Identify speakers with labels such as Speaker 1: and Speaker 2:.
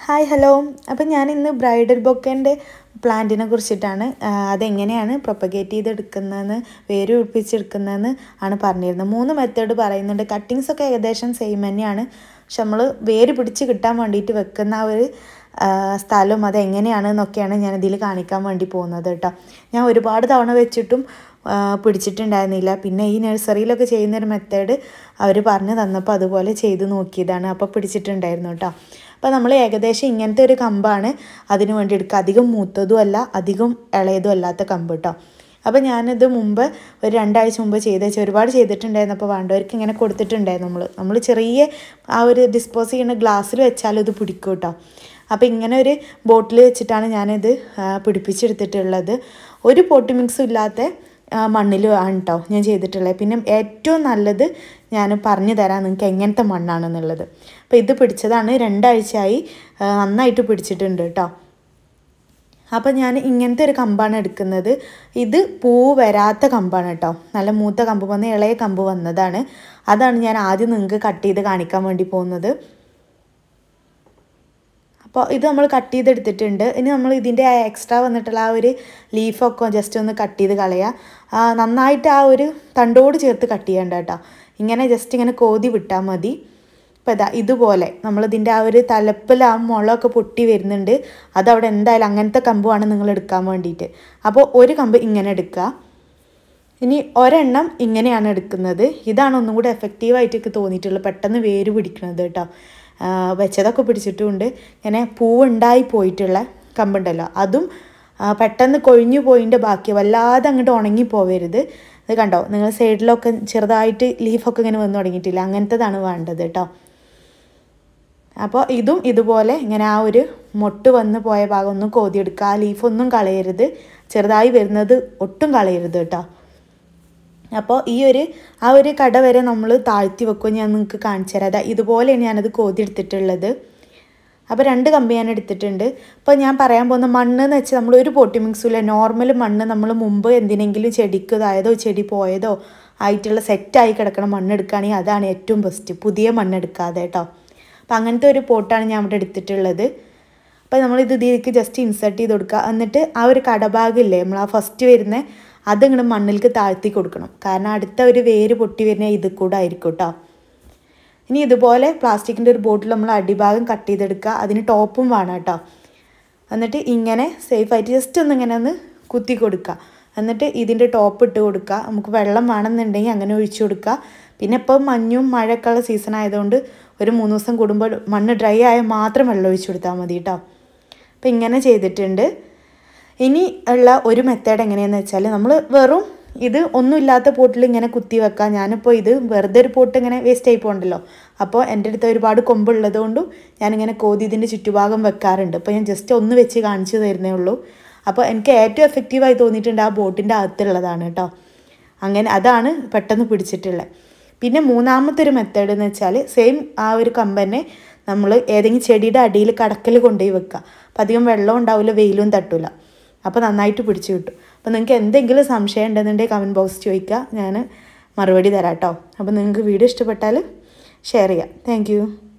Speaker 1: hi hello അപ്പം ഞാൻ ഇന്ന് ബ്രൈഡൽ ബൊക്കേൻ്റെ പ്ലാന്റിനെ കുറിച്ചിട്ടാണ് ആ, അതെങ്ങനെയാണ് പ്രൊപ്പഗേറ്റ് ചെയ്തെടുക്കുന്നതെന്ന് വേര് പിടിപ്പിച്ചെടുക്കുന്നതെന്ന് ആണ് പറഞ്ഞിരുന്നത് മൂന്ന് മെത്തേഡ് പറയുന്നുണ്ട് കട്ടിങ്സ് ഒക്കെ ഏകദേശം സെയിം തന്നെയാണ് പക്ഷെ നമ്മൾ വേര് പിടിച്ച് കിട്ടാൻ വേണ്ടിയിട്ട് വെക്കുന്ന ആ ഒരു ആ, സ്ഥലവും അത് എങ്ങനെയാണെന്നൊക്കെയാണ് ഞാൻ ഇതിൽ കാണിക്കാൻ വേണ്ടി പോകുന്നത് കേട്ടോ ഞാൻ ഒരുപാട് തവണ വെച്ചിട്ടും ആ, പിടിച്ചിട്ടുണ്ടായിരുന്നില്ല പിന്നെ ഈ നഴ്സറിയിലൊക്കെ ചെയ്യുന്നൊരു മെത്തേഡ് അവർ പറഞ്ഞു തന്നപ്പോൾ അതുപോലെ ചെയ്ത് നോക്കിയതാണ് അപ്പോൾ പിടിച്ചിട്ടുണ്ടായിരുന്നു കേട്ടോ അപ്പോൾ നമ്മൾ ഏകദേശം ഇങ്ങനത്തെ ഒരു കമ്പാണ് അതിന് വേണ്ടി എടുക്കുക അധികം മൂത്തതും അല്ല അധികം ഇളയതും അല്ലാത്ത കമ്പ് കേട്ടോ അപ്പോൾ ഞാനിത് മുമ്പ് ഒരു രണ്ടാഴ്ച മുമ്പ് ചെയ്ത് വെച്ചാൽ ഒരുപാട് ചെയ്തിട്ടുണ്ടായിരുന്നു അപ്പോൾ വേണ്ടവർക്ക് ഇങ്ങനെ കൊടുത്തിട്ടുണ്ടായിരുന്നു നമ്മൾ നമ്മൾ ചെറിയ ആ ഒരു ഡിസ്പോസ് ചെയ്യുന്ന ഗ്ലാസ്സിൽ വെച്ചാലും ഇത് പിടിക്കും കേട്ടോ അപ്പോൾ ഇങ്ങനെ ഒരു ബോട്ടിൽ വെച്ചിട്ടാണ് ഞാനിത് ആ, പിടിപ്പിച്ചെടുത്തിട്ടുള്ളത് ഒരു പോട്ടി മിക്സും ഇല്ലാത്ത മണ്ണിൽ ആണ് കേട്ടോ ഞാൻ ചെയ്തിട്ടുള്ളത് പിന്നെ ഏറ്റവും നല്ലത് ഞാൻ പറഞ്ഞു തരാം നിങ്ങൾക്ക് എങ്ങനത്തെ മണ്ണാണെന്നുള്ളത് അപ്പോൾ ഇത് പിടിച്ചതാണ് രണ്ടാഴ്ചയായി ആ, നന്നായിട്ട് പിടിച്ചിട്ടുണ്ട് കേട്ടോ അപ്പം ഞാൻ ഇങ്ങനത്തെ ഒരു കമ്പാണ് എടുക്കുന്നത് ഇത് പൂ വരാത്ത കമ്പാണ് കേട്ടോ നല്ല മൂത്ത കമ്പ് വന്ന് ഇളയ കമ്പ് വന്നതാണ് അതാണ് ഞാൻ ആദ്യം നിങ്ങൾക്ക് കട്ട് ചെയ്ത് കാണിക്കാൻ വേണ്ടി പോകുന്നത് അപ്പോൾ ഇത് നമ്മൾ കട്ട് ചെയ്തെടുത്തിട്ടുണ്ട് ഇനി നമ്മൾ ഇതിൻ്റെ എക്സ്ട്രാ വന്നിട്ടുള്ള ആ ഒരു ലീഫൊക്കെ ജസ്റ്റ് ഒന്ന് കട്ട് ചെയ്ത് കളയുക ആ, നന്നായിട്ട് ആ ഒരു തണ്ടോട് ചേർത്ത് കട്ട് ചെയ്യേണ്ട കേട്ടോ ഇങ്ങനെ ജസ്റ്റ് ഇങ്ങനെ കോതി വിട്ടാൽ മതി അപ്പോൾ ഇതാ ഇതുപോലെ നമ്മളിതിൻ്റെ ആ ഒരു തലപ്പിൽ ആ മുളകൊക്കെ പൊട്ടി വരുന്നുണ്ട് അതവിടെ എന്തായാലും അങ്ങനത്തെ കമ്പുമാണ് നിങ്ങൾ എടുക്കാൻ വേണ്ടിയിട്ട് അപ്പോൾ ഒരു കമ്പ് ഇങ്ങനെ എടുക്കുക ഇനി ഒരെണ്ണം ഇങ്ങനെയാണ് എടുക്കുന്നത് ഇതാണ് ഒന്നും കൂടെ എഫക്റ്റീവായിട്ട് എനിക്ക് തോന്നിയിട്ടുള്ളത് പെട്ടെന്ന് വേര് പിടിക്കുന്നത് കേട്ടോ ആ, വെച്ചതൊക്കെ പിടിച്ചിട്ടുമുണ്ട് ഇങ്ങനെ പൂവുണ്ടായി പോയിട്ടുള്ള കമ്പുണ്ടല്ലോ അതും ആ, പെട്ടെന്ന് കൊഴിഞ്ഞു പോയിൻ്റെ ബാക്കി വല്ലാതെ അങ്ങോട്ട് ഉണങ്ങി പോവരുത് ഇത് കണ്ടോ നിങ്ങൾ സൈഡിലൊക്കെ ചെറുതായിട്ട് ലീഫൊക്കെ ഇങ്ങനെ വന്ന് തുടങ്ങിയിട്ടില്ല അങ്ങനത്തതാണ് വേണ്ടത് കേട്ടോ അപ്പോൾ ഇതും ഇതുപോലെ ഇങ്ങനെ ആ ഒരു മൊട്ട് വന്ന് പോയ ഭാഗം ഒന്നും കോതിയെടുക്കുക ആ ലീഫൊന്നും കളയരുത് ചെറുതായി വരുന്നത് ഒട്ടും കളയരുത് കേട്ടോ അപ്പോൾ ഈ ഒരു ആ ഒരു കട വരെ നമ്മൾ താഴ്ത്തി വെക്കും ഞാൻ നിങ്ങൾക്ക് കാണിച്ചു തരാം അതാ ഇതുപോലെയാണ് ഞാനത് കോതിയെടുത്തിട്ടുള്ളത് അപ്പോൾ രണ്ട് കമ്പി ഞാൻ എടുത്തിട്ടുണ്ട് അപ്പോൾ ഞാൻ പറയാൻ പോകുന്ന മണ്ണ് എന്ന് വെച്ചാൽ നമ്മൾ ഒരു പൊട്ടി മിക്സില്ല നോർമൽ മണ്ണ് നമ്മൾ മുമ്പ് എന്തിനെങ്കിലും ചെടിക്ക് ഇതായതോ ചെടി പോയതോ ആയിട്ടുള്ള സെറ്റായി കിടക്കണ മണ്ണ് എടുക്കുകയാണെങ്കിൽ അതാണ് ഏറ്റവും ബെസ്റ്റ് പുതിയ മണ്ണ് എടുക്കാതെ കേട്ടോ അപ്പോൾ അങ്ങനത്തെ ഒരു പോട്ടാണ് ഞാൻ ഇവിടെ എടുത്തിട്ടുള്ളത് അപ്പോൾ നമ്മൾ ഇത് ഇതിലേക്ക് ജസ്റ്റ് ഇൻസേർട്ട് ചെയ്ത് കൊടുക്കുക എന്നിട്ട് ആ ഒരു കടഭാഗമില്ലേ നമ്മൾ ആ ഫസ്റ്റ് വരുന്ന അതിങ്ങനെ മണ്ണിലേക്ക് താഴ്ത്തി കൊടുക്കണം കാരണം അടുത്ത ഒരു വേര് പൊട്ടി വരുന്ന ഇത് കൂടെ ആയിരിക്കും കേട്ടോ ഇനി ഇതുപോലെ പ്ലാസ്റ്റിക്കിൻ്റെ ഒരു ബോട്ടിൽ നമ്മൾ അടിഭാഗം കട്ട് ചെയ്തെടുക്കുക അതിന് ടോപ്പും വേണം കേട്ടോ എന്നിട്ട് ഇങ്ങനെ സേഫായിട്ട് ജസ്റ്റ് ഒന്ന് ഇങ്ങനെ ഒന്ന് കുത്തി കൊടുക്കുക എന്നിട്ട് ഇതിൻ്റെ ടോപ്പ് ഇട്ട് കൊടുക്കുക നമുക്ക് വെള്ളം വേണമെന്നുണ്ടെങ്കിൽ അങ്ങനെ ഒഴിച്ചു കൊടുക്കുക പിന്നെ ഇപ്പോൾ മഞ്ഞും മഴയൊക്കെ ഉള്ള സീസൺ ആയതുകൊണ്ട് ഒരു മൂന്ന് ദിവസം കൂടുമ്പോൾ മണ്ണ് ഡ്രൈ ആയാൽ മാത്രം വെള്ളം ഒഴിച്ചു കൊടുത്താൽ മതി കേട്ടോ അപ്പോൾ ഇങ്ങനെ ചെയ്തിട്ടുണ്ട് ഇനി ഉള്ള ഒരു മെത്തേഡ് എങ്ങനെയാണെന്ന് വെച്ചാൽ നമ്മൾ വെറും ഇത് ഒന്നുമില്ലാത്ത പോട്ടിൽ ഇങ്ങനെ കുത്തി വെക്കാം ഞാനിപ്പോൾ ഇത് വെറുതെ ഒരു പോട്ട് ഇങ്ങനെ വേസ്റ്റ് ആയി പോകണ്ടല്ലോ അപ്പോൾ എൻ്റെ അടുത്ത് ഒരുപാട് കൊമ്പുള്ളത് കൊണ്ടും ഞാനിങ്ങനെ കോതി ഇതിൻ്റെ ചുറ്റുഭാഗം വെക്കാറുണ്ട് അപ്പോൾ ഞാൻ ജസ്റ്റ് ഒന്ന് വെച്ച് കാണിച്ചു തരുന്നേ ഉള്ളൂ അപ്പോൾ എനിക്ക് ഏറ്റവും എഫക്റ്റീവായി തോന്നിയിട്ടുണ്ട് ആ ബോട്ടിൻ്റെ അകത്തുള്ളതാണ് കേട്ടോ അങ്ങനെ അതാണ് പെട്ടെന്ന് പിടിച്ചിട്ടുള്ളത് പിന്നെ മൂന്നാമത്തെ ഒരു മെത്തേഡ് എന്ന് വെച്ചാൽ സെയിം ആ ഒരു കമ്പന്നെ നമ്മൾ ഏതെങ്കിലും ചെടിയുടെ അടിയിൽ കടക്കൽ കൊണ്ടുപോയി വെക്കുക അപ്പം അധികം വെള്ളം ഉണ്ടാവില്ല വെയിലും തട്ടില്ല അപ്പോൾ നന്നായിട്ട് പിടിച്ചു കിട്ടും അപ്പോൾ നിങ്ങൾക്ക് എന്തെങ്കിലും സംശയം ഉണ്ടെന്നുണ്ടെങ്കിൽ കമൻറ്റ് ബോക്സ് ചോദിക്കുക ഞാൻ മറുപടി തരാം കേട്ടോ അപ്പോൾ നിങ്ങൾക്ക് വീഡിയോ ഇഷ്ടപ്പെട്ടാൽ ഷെയർ ചെയ്യാം താങ്ക്